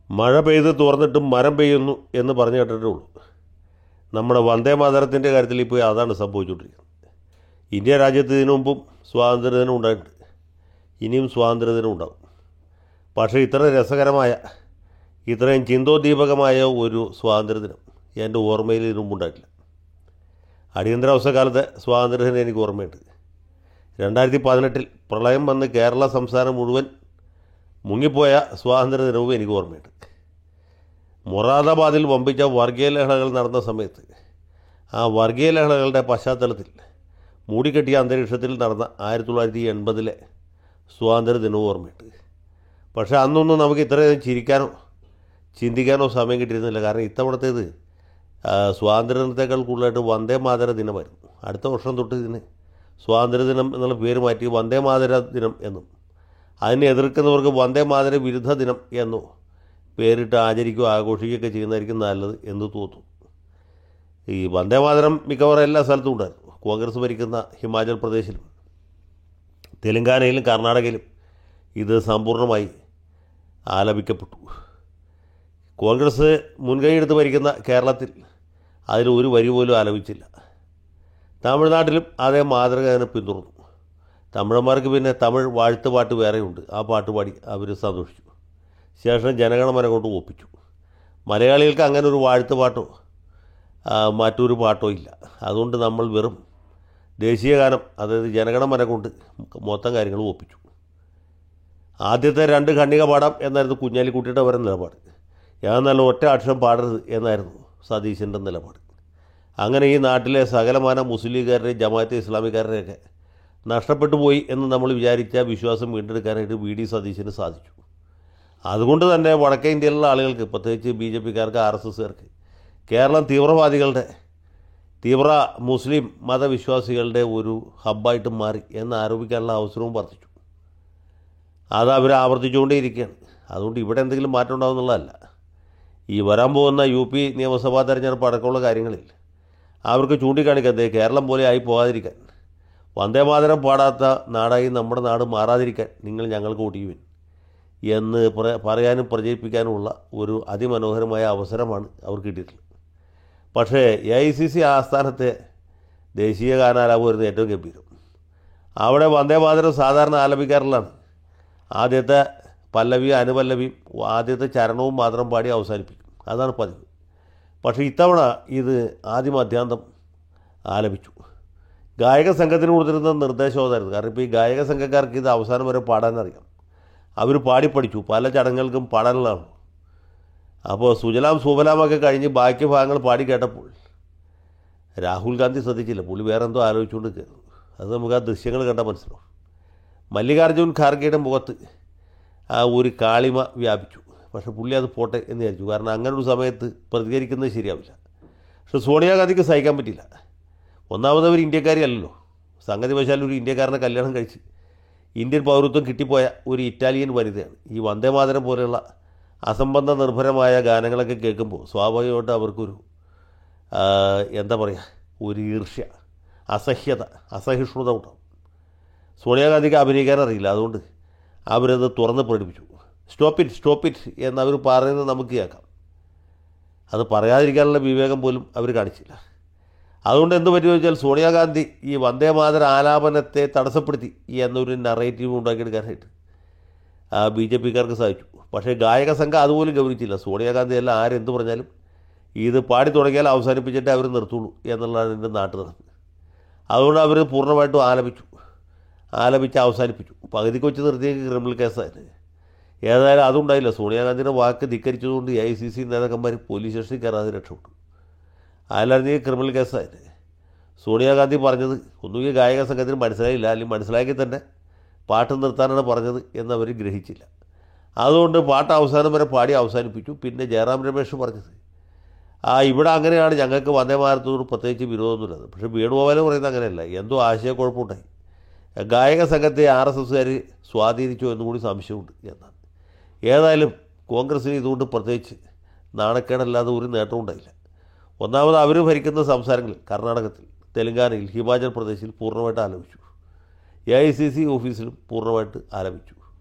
മഴ പെയ്ത് തുറന്നിട്ടും മരം പെയ്യുന്നു എന്ന് പറഞ്ഞു കേട്ടിട്ടേ ഉള്ളൂ നമ്മുടെ വന്ദേ മാതരത്തിൻ്റെ കാര്യത്തിൽ ഇപ്പോൾ അതാണ് സംഭവിച്ചുകൊണ്ടിരിക്കുന്നത് ഇന്ത്യ രാജ്യത്ത് ഇതിനു മുമ്പും സ്വാതന്ത്ര്യദിനം ഉണ്ടായിട്ടുണ്ട് ഇനിയും സ്വാതന്ത്ര്യദിനം ഉണ്ടാകും പക്ഷേ ഇത്ര രസകരമായ ഇത്രയും ചിന്തോദ്ദീപകമായ ഒരു സ്വാതന്ത്ര്യദിനം എൻ്റെ ഓർമ്മയിൽ ഇതിനു മുമ്പുണ്ടായിട്ടില്ല അടിയന്തരാവസ്ഥ കാലത്തെ സ്വാതന്ത്ര്യദിനം എനിക്ക് ഓർമ്മയുണ്ട് രണ്ടായിരത്തി പതിനെട്ടിൽ പ്രളയം വന്ന് കേരള സംസ്ഥാനം മുഴുവൻ മുങ്ങിപ്പോയ സ്വാതന്ത്ര്യദിനവും എനിക്ക് ഓർമ്മയുണ്ട് മൊറാദാബാദിൽ വമ്പിച്ച വർഗീയ ലഹളകൾ നടന്ന സമയത്ത് ആ വർഗീയ ലഹളകളുടെ പശ്ചാത്തലത്തിൽ മൂടിക്കെട്ടിയ അന്തരീക്ഷത്തിൽ നടന്ന ആയിരത്തി തൊള്ളായിരത്തി എൺപതിലെ സ്വാതന്ത്ര്യദിനവും ഓർമ്മയുണ്ട് പക്ഷേ അന്നൊന്നും നമുക്ക് ഇത്രയും ചിരിക്കാനോ ചിന്തിക്കാനോ സമയം കിട്ടിയിരുന്നില്ല കാരണം ഇത്തവണത്തേത് ആ, സ്വാതന്ത്ര്യദിനത്തേക്കാൾ കൂടുതലായിട്ട് വന്ദേ മാതര ദിനമായിരുന്നു അടുത്ത വർഷം തൊട്ട് ഇതിന് സ്വാതന്ത്ര്യദിനം എന്നുള്ള പേര് മാറ്റി വന്ദേ മാതര ദിനം എന്നും അതിനെ എതിർക്കുന്നവർക്ക് വന്ദേ മാതര വിരുദ്ധ ദിനം എന്നോ പേരിട്ട് ആചരിക്കുകയോ ആഘോഷിക്കുകയൊക്കെ ചെയ്യുന്നതായിരിക്കും നല്ലത് എന്ന് തോന്നുന്നു ഈ വന്ദേ മാതരം മിക്കവാറും എല്ലാ സ്ഥലത്തും ഉണ്ടായിരുന്നു കോൺഗ്രസ് ഭരിക്കുന്ന ഹിമാചൽ പ്രദേശിലും തെലങ്കാനയിലും കർണാടകയിലും ഇത് സമ്പൂർണ്ണമായി ആലപിക്കപ്പെട്ടു കോൺഗ്രസ് മുൻകൈയെടുത്ത് ഭരിക്കുന്ന കേരളത്തിൽ അതിൽ ഒരു വരി പോലും ആലപിച്ചില്ല തമിഴ്നാട്ടിലും അതേ മാതൃക അതിനെ പിന്തുടർന്നു തമിഴന്മാർക്ക് പിന്നെ തമിഴ് വാഴ്ത്ത് പാട്ട് വേറെയുണ്ട് ആ പാട്ട് പാടി അവർ സന്തോഷിച്ചു ശേഷം ജനഗണമന കൊണ്ട് ഒപ്പിച്ചു മലയാളികൾക്ക് അങ്ങനെ ഒരു വാഴ്ത്ത് പാട്ടോ ആ, മറ്റൊരു പാട്ടോ ഇല്ല അതുകൊണ്ട് നമ്മൾ വെറും ദേശീയ ഗാനം അതായത് ജനഗണമന കൊണ്ട് മൊത്തം കാര്യങ്ങൾ ഒപ്പിച്ചു ആദ്യത്തെ രണ്ട് ഖണ്ഡിക പാടാം എന്നായിരുന്നു കുഞ്ഞാലിക്കുട്ടിയുടെ അവരുടെ നിലപാട് ഞാൻ നല്ല ഒറ്റ അക്ഷരം പാടരുത് എന്നായിരുന്നു സതീശൻ്റെ നിലപാട് അങ്ങനെ ഈ നാട്ടിലെ സകലമാന മുസ്ലിം ലീഗുകാരുടെ ജമാഅത്തെ ഇസ്ലാമിക്കാരുടെയൊക്കെ നഷ്ടപ്പെട്ടു പോയി എന്ന് നമ്മൾ വിചാരിച്ച വിശ്വാസം വീണ്ടെടുക്കാനായിട്ട് വി ഡി സതീശന് സാധിച്ചു അതുകൊണ്ട് തന്നെ വടക്കേ ഇന്ത്യയിലുള്ള ആളുകൾക്ക് പ്രത്യേകിച്ച് ബി ജെ പിക്കാർക്ക് ആർ എസ് എസ്സുകാർക്ക് കേരളം തീവ്രവാദികളുടെ തീവ്ര മുസ്ലിം മതവിശ്വാസികളുടെ ഒരു ഹബ്ബായിട്ട് മാറി എന്ന് ആരോപിക്കാനുള്ള അവസരവും വർദ്ധിച്ചു അത് അവർ ആവർത്തിച്ചുകൊണ്ടേയിരിക്കുകയാണ് അതുകൊണ്ട് ഇവിടെ എന്തെങ്കിലും മാറ്റം ഉണ്ടാകുന്നുള്ളതല്ല ഈ വരാൻ പോകുന്ന യു പി നിയമസഭാ തെരഞ്ഞെടുപ്പ് അടക്കമുള്ള കാര്യങ്ങളിൽ അവർക്ക് ചൂണ്ടിക്കാണിക്കാതെ കേരളം പോലെ ആയി പോകാതിരിക്കാൻ വന്ദേമാതരം പാടാത്ത നാടായി നമ്മുടെ നാട് മാറാതിരിക്കാൻ നിങ്ങൾ ഞങ്ങൾക്ക് വോട്ട് ചെയ്യുവിൻ എന്ന് പറ- പറയാനും പ്രചരിപ്പിക്കാനുമുള്ള ഒരു അതിമനോഹരമായ അവസരമാണ് അവർക്ക് കിട്ടിയിട്ടുള്ളത് പക്ഷേ എ ഐ സി സി ആസ്ഥാനത്തെ ദേശീയ ഗാനാലാപമായിരുന്നു ഏറ്റവും ഗംഭീരം അവിടെ വന്ദേമാതരം സാധാരണ ആലപിക്കാറുള്ളതാണ് ആദ്യത്തെ പല്ലവിയും അനുപല്ലവിയും ആദ്യത്തെ ചരണവും മാത്രം പാടി അവസാനിപ്പിക്കും അതാണ് പതിവ് പക്ഷേ ഇത്തവണ ഇത് ആദ്യം അധ്യാന്തം ആലപിച്ചു ഗായക സംഘത്തിന് കൊടുത്തിരുന്ന നിർദ്ദേശം അതായിരുന്നു കാരണം ഇപ്പോൾ ഈ ഗായക സംഘക്കാർക്ക് ഇത് അവസാനം വരെ പാടാനറിയാം അവർ പാടി പഠിച്ചു പല ചടങ്ങുകൾക്കും പാടാനുള്ളതാണ് അപ്പോൾ സുജലാം സുബലാമൊക്കെ കഴിഞ്ഞ് ബാക്കി ഭാഗങ്ങൾ പാടി കേട്ടപ്പോൾ രാഹുൽ ഗാന്ധി ശ്രദ്ധിച്ചില്ല പുള്ളി വേറെ എന്തോ ആലോചിച്ചുകൊണ്ട് കയറുന്നു അത് നമുക്ക് ആ ദൃശ്യങ്ങൾ കണ്ടാൽ മനസ്സിലാവും മല്ലികാർജുൻ ഖാർഗെയുടെ മുഖത്ത് ആ ഒരു കാളിമ വ്യാപിച്ചു പക്ഷേ പുള്ളി അത് പോട്ടെ എന്ന് വിചാരിച്ചു കാരണം അങ്ങനെ ഒരു സമയത്ത് പ്രതികരിക്കുന്നത് ശരിയാവില്ല പക്ഷെ സോണിയാഗാന്ധിക്ക് സഹിക്കാൻ പറ്റില്ല ഒന്നാമത് അവർ ഇന്ത്യക്കാരി അല്ലല്ലോ സംഗതി വശാൽ ഒരു ഇന്ത്യക്കാരനെ കല്യാണം കഴിച്ച് ഇന്ത്യൻ പൗരത്വം കിട്ടിപ്പോയ ഒരു ഇറ്റാലിയൻ വനിതയാണ് ഈ വന്ദേമാതരം പോലെയുള്ള അസംബന്ധ നിർഭരമായ ഗാനങ്ങളൊക്കെ കേൾക്കുമ്പോൾ സ്വാഭാവികമായിട്ട് അവർക്കൊരു ആ, എന്താ പറയുക ഒരു ഈർഷ്യ അസഹ്യത അസഹിഷ്ണുത ഉണ്ടാവും സോണിയാഗാന്ധിക്ക് അഭിനയിക്കാൻ അറിയില്ല അതുകൊണ്ട് അവരത് തുറന്ന് പ്രകടിപ്പിച്ചു സ്റ്റോപ്പ് ഇറ്റ് സ്റ്റോപ്പ് ഇറ്റ് എന്ന് അവർ പറയുന്നത് നമുക്ക് കേൾക്കാം അത് പറയാതിരിക്കാനുള്ള വിവേകം പോലും അവർ കാണിച്ചില്ല അതുകൊണ്ട് എന്ത് പറ്റുമെന്ന് വെച്ചാൽ സോണിയാഗാന്ധി ഈ വന്ദേമാതര ആലാപനത്തെ തടസ്സപ്പെടുത്തി എന്നൊരു നറേറ്റീവ് ഉണ്ടാക്കിയെടുക്കാനായിട്ട് ആ ബി ജെ പിക്കാർക്ക് സാധിച്ചു പക്ഷേ ഗായക സംഘം അതുപോലും ഗൗനിച്ചില്ല സോണിയാഗാന്ധി എല്ലാം ആരെന്ത് പറഞ്ഞാലും ഇത് പാടി തുടങ്ങിയാൽ അവസാനിപ്പിച്ചിട്ടേ അവർ നിർത്തുള്ളൂ എന്നുള്ളതാണ് എൻ്റെ നാട്ടു നടപ്പ് അതുകൊണ്ട് അവർ പൂർണ്ണമായിട്ടും ആലപിച്ചു ആലപിച്ച് അവസാനിപ്പിച്ചു പകുതിക്ക് വെച്ച് നിർത്തിയെങ്കിൽ ക്രിമിനൽ കേസായിരുന്നു ഏതായാലും അതുണ്ടായില്ല സോണിയാഗാന്ധിയുടെ വാക്ക് ധിക്കരിച്ചതുകൊണ്ട് എ ഐ സി സി നേതാക്കന്മാർ പോലീസ് സ്റ്റേഷനിൽ കയറാതെ രക്ഷപ്പെട്ടു അതിലായിരുന്നെങ്കിൽ ക്രിമിനൽ കേസായിരുന്നു സോണിയാഗാന്ധി പറഞ്ഞത് ഒന്നുകിൽ ഗായക സംഘത്തിന് മനസ്സിലായില്ല അല്ലെങ്കിൽ മനസ്സിലാക്കി തന്നെ പാട്ട് നിർത്താനാണ് പറഞ്ഞത് എന്നവർ ഗ്രഹിച്ചില്ല അതുകൊണ്ട് പാട്ട് അവസാനം വരെ പാടി അവസാനിപ്പിച്ചു പിന്നെ ജയറാം രമേഷ് പറഞ്ഞത് ആ ഇവിടെ അങ്ങനെയാണ് ഞങ്ങൾക്ക് വന്ദേ ഭാരതത്തോട് പ്രത്യേകിച്ച് വിരോധമൊന്നുമില്ല പക്ഷേ വേണുഗോപാലം പറയുന്നത് അങ്ങനെയല്ല എന്തോ ആശയക്കുഴപ്പമുണ്ടായി ഗായക സംഘത്തെ ആർ എസ് എസ്സുകാർ സ്വാധീനിച്ചോ എന്നും കൂടി സംശയമുണ്ട് എന്നാണ് ഏതായാലും കോൺഗ്രസ്സിന് ഇതുകൊണ്ട് പ്രത്യേകിച്ച് നാണക്കേടല്ലാതെ ഒരു നേട്ടവും ഉണ്ടായില്ല ഒന്നാമത് അവർ ഭരിക്കുന്ന സംസ്ഥാനങ്ങളിൽ കർണാടകത്തിൽ തെലങ്കാനയിൽ ഹിമാചൽ പ്രദേശിൽ പൂർണ്ണമായിട്ട് ആലപിച്ചു എ ഐ സി സി ഓഫീസിലും പൂർണ്ണമായിട്ട് ആലപിച്ചു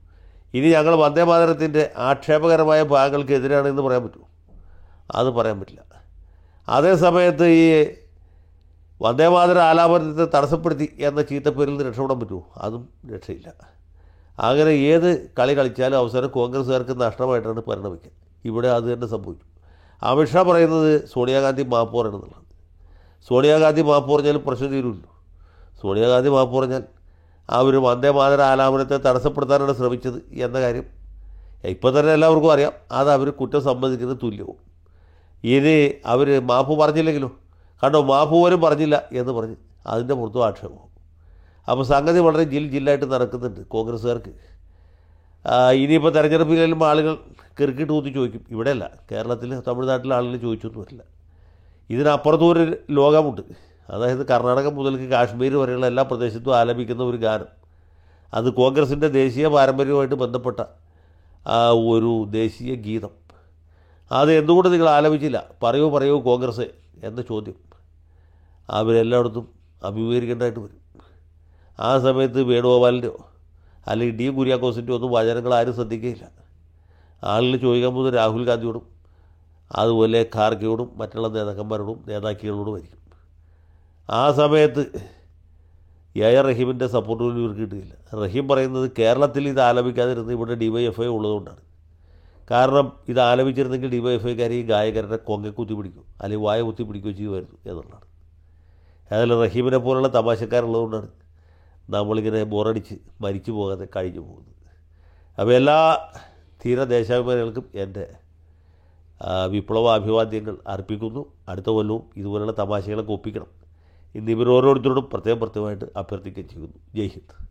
ഇനി ഞങ്ങൾ വന്ദേമാതരത്തിൻ്റെ ആക്ഷേപകരമായ ഭാഗങ്ങൾക്കെതിരാണെന്ന് പറയാൻ പറ്റുമോ അത് പറയാൻ പറ്റില്ല അതേ സമയത്ത് ഈ വന്ദേമാതര ആലാപനത്തെ തടസ്സപ്പെടുത്തി എന്ന ചീത്തപ്പേരിൽ നിന്ന് രക്ഷപ്പെടാൻ പറ്റുമോ അതും രക്ഷയില്ല അങ്ങനെ ഏത് കളി കളിച്ചാലും അവസരം കോൺഗ്രസ്സുകാർക്ക് നഷ്ടമായിട്ടാണ് പരിണമിക്കുക ഇവിടെ അത് തന്നെ സംഭവിച്ചു അമിത്ഷാ പറയുന്നത് സോണിയാഗാന്ധി മാപ്പ് പറയണമെന്നുള്ളതാണ് സോണിയാഗാന്ധി മാപ്പ് പറഞ്ഞാലും പ്രശ്നം തീരുമല്ലോ സോണിയാഗാന്ധി മാപ്പ് പറഞ്ഞാൽ അവർ വന്ദേമാതര ആലാപനത്തെ തടസ്സപ്പെടുത്താനാണ് ശ്രമിച്ചത് എന്ന കാര്യം ഇപ്പം തന്നെ എല്ലാവർക്കും അറിയാം അത് അവർ കുറ്റം സമ്മതിക്കുന്നത് തുല്യവും ഇനി അവർ മാപ്പ് പറഞ്ഞില്ലെങ്കിലോ കണ്ടോ മാപ്പ് പോലും പറഞ്ഞില്ല എന്ന് പറഞ്ഞ് അതിൻ്റെ പുറത്തും ആക്ഷേപവും അപ്പോൾ സംഗതി വളരെ ജിൽ ജില്ലായിട്ട് നടക്കുന്നുണ്ട് കോൺഗ്രസ്സുകാർക്ക് ആ, ഇനിയിപ്പോൾ തെരഞ്ഞെടുപ്പിൽ ചെല്ലുമ്പോൾ ആളുകൾ കിറുക്കിട്ട് ഊത്തി ചോദിക്കും ഇവിടെയല്ല കേരളത്തിൽ തമിഴ്നാട്ടിലെ ആളുകൾ ചോദിച്ചൊന്നും വരില്ല ഇതിനപ്പുറത്തും ഒരു ലോകമുണ്ട് അതായത് കർണാടക മുതൽക്ക് കാശ്മീർ വരെയുള്ള എല്ലാ പ്രദേശത്തും ആലപിക്കുന്ന ഒരു ഗാനം അത് കോൺഗ്രസിൻ്റെ ദേശീയ പാരമ്പര്യവുമായിട്ട് ബന്ധപ്പെട്ട ആ ഒരു ദേശീയ ഗീതം അത് എന്തുകൊണ്ട് നിങ്ങൾ ആലപിച്ചില്ല പറയൂ പറയൂ കോൺഗ്രസ് എന്ന ചോദ്യം അവരെല്ലായിടത്തും അഭിമുഖീകരിക്കേണ്ടതായിട്ട് വരും ആ സമയത്ത് വേണുഗോപാലിൻ്റെയോ അല്ലെങ്കിൽ ഡി കുര്യാക്കോസിൻ്റെയോ ഒന്നും വചനങ്ങൾ ആരും ശ്രദ്ധിക്കുകയില്ല ആളുകൾ ചോദിക്കാൻ പോകുന്നത് രാഹുൽ ഗാന്ധിയോടും അതുപോലെ ഖാർഗെയോടും മറ്റുള്ള നേതാക്കന്മാരോടും നേതാക്കളോടും ആയിരിക്കും ആ സമയത്ത് എ ആർ റഹീമിൻ്റെ സപ്പോർട്ട് പോലും ഇവർക്ക് കിട്ടുകയില്ല റഹീം പറയുന്നത് കേരളത്തിൽ ഇത് ആലപിക്കാതിരുന്നത് ഇവിടെ ഡി വൈ എഫ് ഐ ഉള്ളതുകൊണ്ടാണ് കാരണം ഇത് ആലപിച്ചിരുന്നെങ്കിൽ ഡി വൈ എഫ് ഐക്കാർ ഈ ഗായകരുടെ കൊങ്ങ കുത്തി പിടിക്കും അല്ലെങ്കിൽ വായ കുത്തി പിടിക്കുകയോ ചെയ്യുമായിരുന്നു എന്നുള്ളതാണ് അതിൽ റഹീമിനെ പോലുള്ള തമാശക്കാരുള്ളതുകൊണ്ടാണ് നമ്മളിങ്ങനെ ബോറടിച്ച് മരിച്ചു പോകാതെ കഴിഞ്ഞു പോകുന്നത് അപ്പോൾ എല്ലാ ധീര ദേശാഭിമാനികൾക്കും എൻ്റെ ആ, വിപ്ലവ അഭിവാദ്യങ്ങൾ അർപ്പിക്കുന്നു അടുത്ത കൊല്ലവും ഇതുപോലുള്ള തമാശകളൊക്കെ ഒപ്പിക്കണം ഇന്ന് ഇവർ ഓരോരുത്തരോടും പ്രത്യേകം പ്രത്യേകമായിട്ട് അഭ്യർത്ഥിക്കുകയും ചെയ്യുന്നു ജയ് ഹിന്ദ്